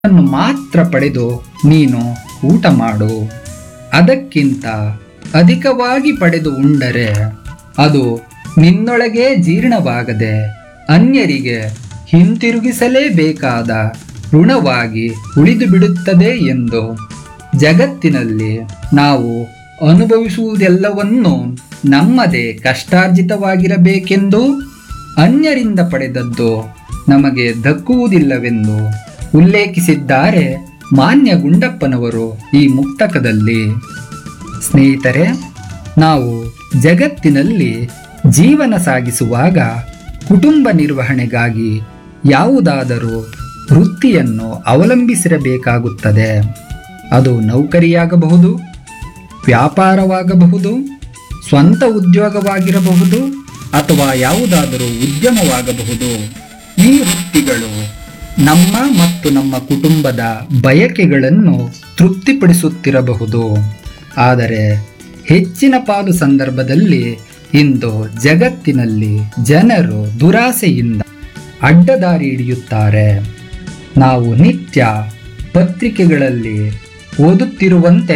ಅನ್ನು ಮಾತ್ರ ಪಡೆದು ನೀನು ಊಟ ಮಾಡು ಅದಕ್ಕಿಂತ ಅಧಿಕವಾಗಿ ಪಡೆದು ಉಂಡರೆ ಅದು ನಿನ್ನೊಳಗೆ ಜೀರ್ಣವಾಗದೆ ಅನ್ಯರಿಗೆ ಹಿಂತಿರುಗಿಸಲೇಬೇಕಾದ ಋಣವಾಗಿ ಉಳಿದು ಬಿಡುತ್ತದೆ ಎಂದು ಜಗತ್ತಿನಲ್ಲಿ ನಾವು ಅನುಭವಿಸುವುದೆಲ್ಲವನ್ನೂ ನಮ್ಮದೇ ಕಷ್ಟಾರ್ಜಿತವಾಗಿರಬೇಕೆಂದು ಅನ್ಯರಿಂದ ಪಡೆದದ್ದು ನಮಗೆ ದಕ್ಕುವುದಿಲ್ಲವೆಂದು ಉಲ್ಲೇಖಿಸಿದ್ದಾರೆ ಮಾನ್ಯ ಗುಂಡಪ್ಪನವರು ಈ ಮುಕ್ತಕದಲ್ಲಿ ಸ್ನೇಹಿತರೆ ನಾವು ಜಗತ್ತಿನಲ್ಲಿ ಜೀವನ ಸಾಗಿಸುವಾಗ ಕುಟುಂಬ ನಿರ್ವಹಣೆಗಾಗಿ ಯಾವುದಾದರೂ ವೃತ್ತಿಯನ್ನು ಅವಲಂಬಿಸಿರಬೇಕಾಗುತ್ತದೆ ಅದು ನೌಕರಿಯಾಗಬಹುದು ವ್ಯಾಪಾರವಾಗಬಹುದು ಸ್ವಂತ ಉದ್ಯೋಗವಾಗಿರಬಹುದು ಅಥವಾ ಯಾವುದಾದರೂ ಉದ್ಯಮವಾಗಬಹುದು ಈ ವೃತ್ತಿಗಳು ನಮ್ಮ ಮತ್ತು ನಮ್ಮ ಕುಟುಂಬದ ಬಯಕೆಗಳನ್ನು ತೃಪ್ತಿಪಡಿಸುತ್ತಿರಬಹುದು ಆದರೆ ಹೆಚ್ಚಿನ ಪಾಲು ಸಂದರ್ಭದಲ್ಲಿ ಇಂದು ಜಗತ್ತಿನಲ್ಲಿ ಜನರು ದುರಾಸೆಯಿಂದ ಅಡ್ಡದಾರಿ ಹಿಡಿಯುತ್ತಾರೆ ನಾವು ನಿತ್ಯ ಪತ್ರಿಕೆಗಳಲ್ಲಿ ಓದುತ್ತಿರುವಂತೆ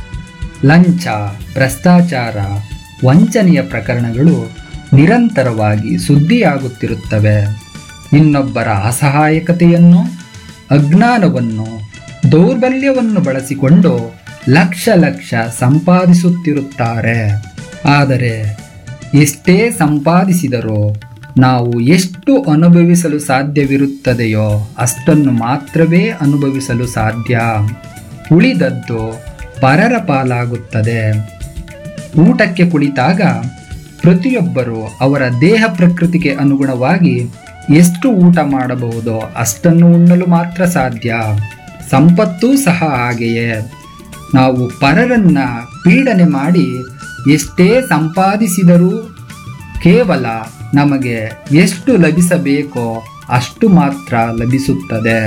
ಲಂಚ ಭ್ರಷ್ಟಾಚಾರ ವಂಚನೆಯ ಪ್ರಕರಣಗಳು ನಿರಂತರವಾಗಿ ಸುದ್ದಿಯಾಗುತ್ತಿರುತ್ತವೆ ಇನ್ನೊಬ್ಬರ ಅಸಹಾಯಕತೆಯನ್ನು ಅಜ್ಞಾನವನ್ನು ದೌರ್ಬಲ್ಯವನ್ನು ಬಳಸಿಕೊಂಡು ಲಕ್ಷ ಲಕ್ಷ ಸಂಪಾದಿಸುತ್ತಿರುತ್ತಾರೆ ಆದರೆ ಎಷ್ಟೇ ಸಂಪಾದಿಸಿದರೂ ನಾವು ಎಷ್ಟು ಅನುಭವಿಸಲು ಸಾಧ್ಯವಿರುತ್ತದೆಯೋ ಅಷ್ಟನ್ನು ಮಾತ್ರವೇ ಅನುಭವಿಸಲು ಸಾಧ್ಯ ಉಳಿದದ್ದು ಪರರ ಪಾಲಾಗುತ್ತದೆ ಊಟಕ್ಕೆ ಕುಳಿತಾಗ ಪ್ರತಿಯೊಬ್ಬರು ಅವರ ದೇಹ ಪ್ರಕೃತಿಗೆ ಅನುಗುಣವಾಗಿ ಎಷ್ಟು ಊಟ ಮಾಡಬಹುದೋ ಅಷ್ಟನ್ನು ಉಣ್ಣಲು ಮಾತ್ರ ಸಾಧ್ಯ ಸಂಪತ್ತೂ ಸಹ ಹಾಗೆಯೇ ನಾವು ಪರರನ್ನ ಪೀಡನೆ ಮಾಡಿ ಎಷ್ಟೇ ಸಂಪಾದಿಸಿದರೂ ಕೇವಲ ನಮಗೆ ಎಷ್ಟು ಲಭಿಸಬೇಕೋ ಅಷ್ಟು ಮಾತ್ರ ಲಭಿಸುತ್ತದೆ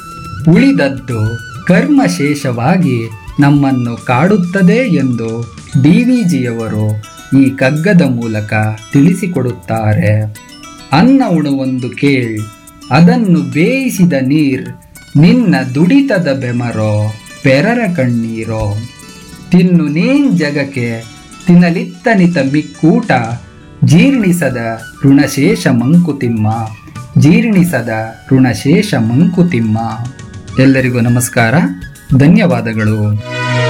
ಉಳಿದದ್ದು ಕರ್ಮಶೇಷವಾಗಿ ನಮ್ಮನ್ನು ಕಾಡುತ್ತದೆ ಎಂದು ಡಿ ವಿ ಜಿಯವರು ಈ ಕಗ್ಗದ ಮೂಲಕ ತಿಳಿಸಿಕೊಡುತ್ತಾರೆ ಅನ್ನ ಉಣುವೊಂದು ಕೇಳ್ ಅದನ್ನು ಬೇಯಿಸಿದ ನೀರ್ ನಿನ್ನ ದುಡಿತದ ಬೆಮರೋ ಪೆರರ ಕಣ್ಣೀರೋ ತಿನ್ನು ನೀನ್ ಜಗಕ್ಕೆ ತಿನ್ನಲಿತ್ತನಿತ ಮಿಕ್ಕೂಟ ಜೀರ್ಣಿಸದ ಋಣಶೇಷ ಮಂಕುತಿಮ್ಮ ಜೀರ್ಣಿಸದ ಋಣಶೇಷ ಮಂಕುತಿಮ್ಮ ಎಲ್ಲರಿಗೂ ನಮಸ್ಕಾರ ಧನ್ಯವಾದಗಳು